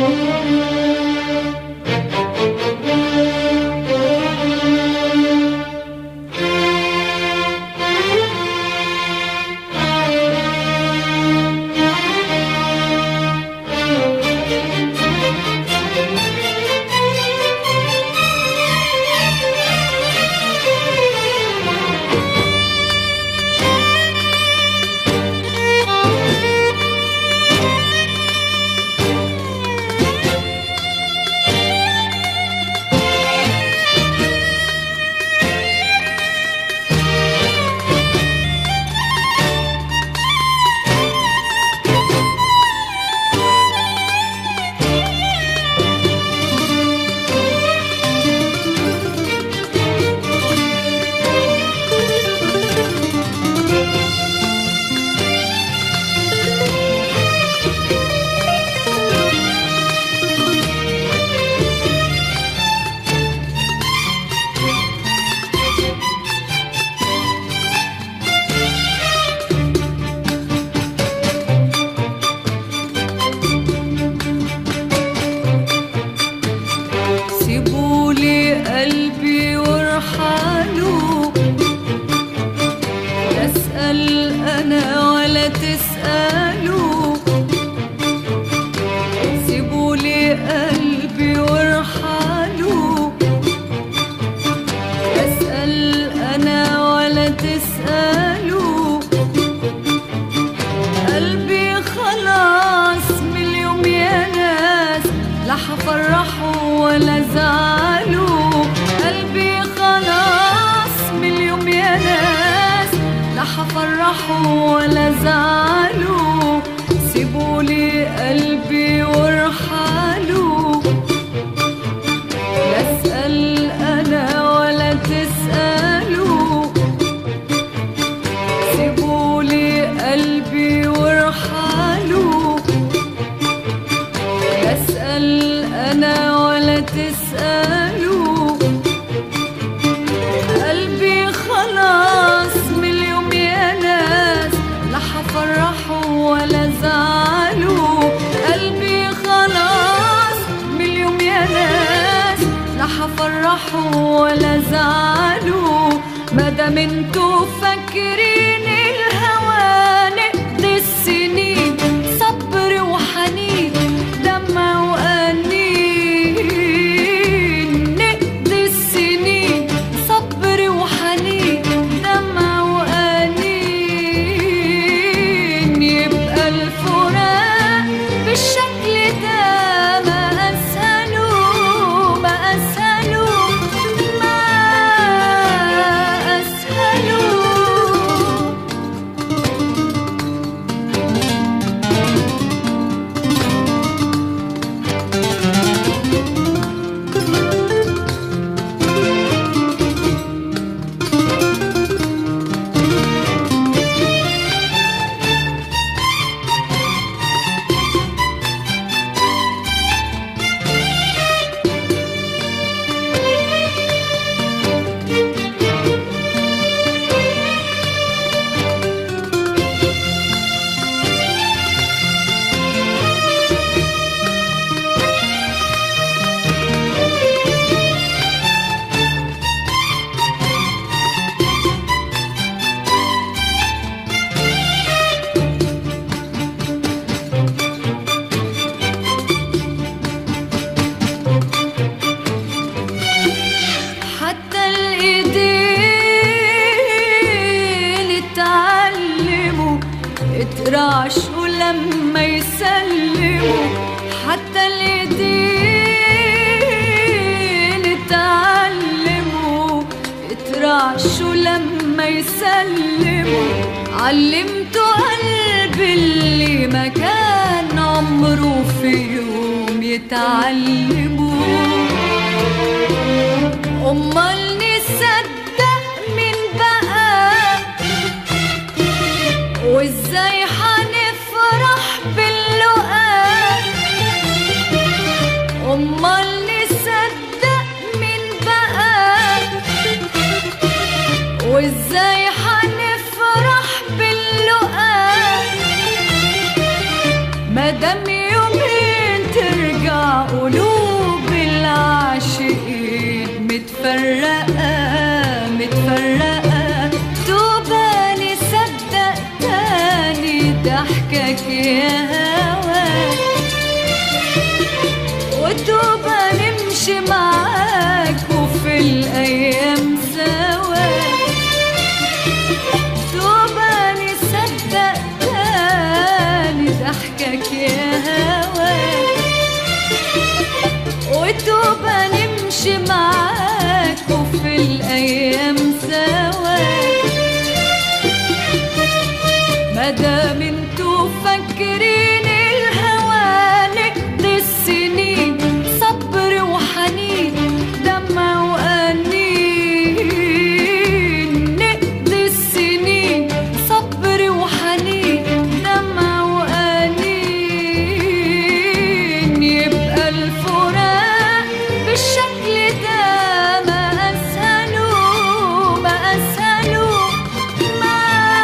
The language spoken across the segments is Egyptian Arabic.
سيبولي قلبي وارحلوا لا اسال انا ولا تسالوا سيبولي قلبي وارحلوا لا اسال انا ولا تسالوا قلبي خلاص من اليوم يا ناس لا حفرحه ولا زعله قلبي خلاص من اليوم يا ناس لا حفرحه ولا زعله سيبولي قلبي وارحلوا لا اسال انا ولا تسالوا سيبولي قلبي وارحلوا لا اسال انا ولا تسالوا قلبي خلاص من اليوم يا ناس لا حفرحه ولا زعله قلبي خلاص من اليوم يا ناس لا حفرحه ولا زعله مادام انتوا فاكرين الهوى نقضي السنين صبر وحنين دمع وأنين نقضي السنين صبر وحنين دمع وأنين يبقى الفراق بالشكل ده ما أسهله ما أسهله ما أسهله حتى الايدين اتعلموا اترعشوا لما يسلموا حتى الايدين اتعلموا اترعشوا لما يسلموا علمتوا قلبي اللي ما كان عمره في يوم يتعلموا أمال نصدق مين بقى وإزاي هنفرح باللقاء أمال نصدق مين بقى وإزاي هنفرح باللقاء مادام يومين ترجع قلوب العاشقين متفرقة متفرقة توبة نصدق تاني ضحكك يا هواك وتوبة نمشي معاك وفي الأيام سوا توبة نصدق تاني ضحكك يا هواك وتوبة نمشي معاك وفي الأيام سوا مادام انتوا فاكرين الهوى نقضي السنين صبر وحنين دمع وأنين نقضي السنين صبر وحنين دمع وأنين يبقى الفراق بالشكل ده ما أسهله ما أسهله ما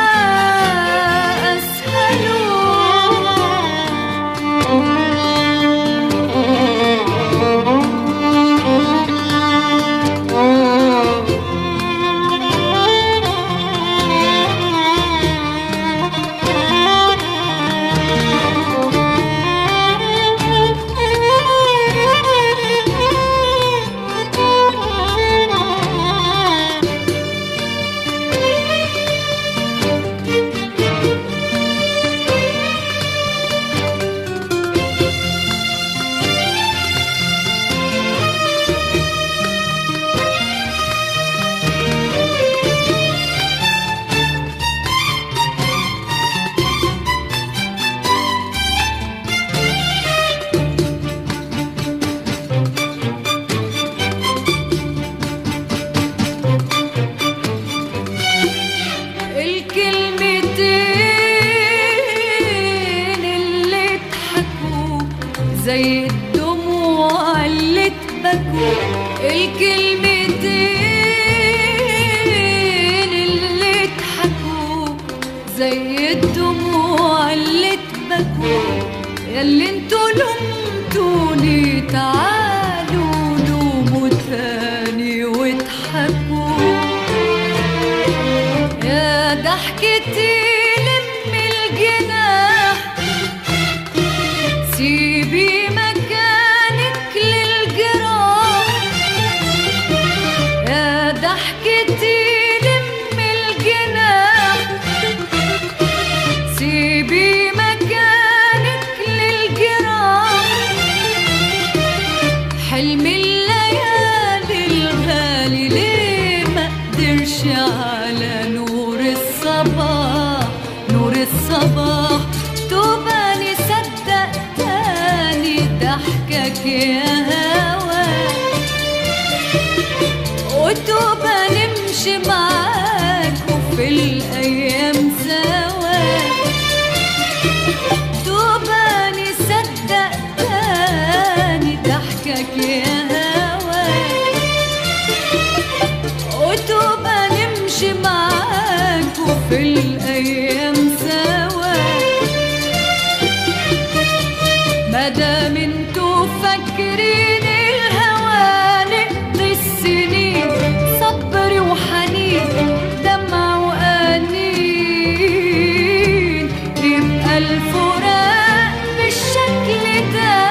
الكلمتين اللي ضحكوا زي الدموع اللي تبكوا الكلمتين اللي ضحكوا زي الدموع اللي تبكوا ياللي انتوا لمتوني تعالوا لوموا تاني واضحكوا يا ضحكتي لم الجناح سيبي مكانك للجراح يا ضحكتي لم الجناح سيبي مكانك للجراح حلم الليالي الغالي ليه ما قدرش على نور الصباح نور الصباح توبة نصدق تاني ضحكك يا هواك وتوبة نمشي معاك وفي الأيام سوا توبة نصدق تاني ضحكك يا هواك وتوبة نمشي معاك وفي الأيام سوا مادام انتوا فاكرين الهوى نقضي السنين صبر وحنين دمع وأنين يبقى الفراق بالشكل ده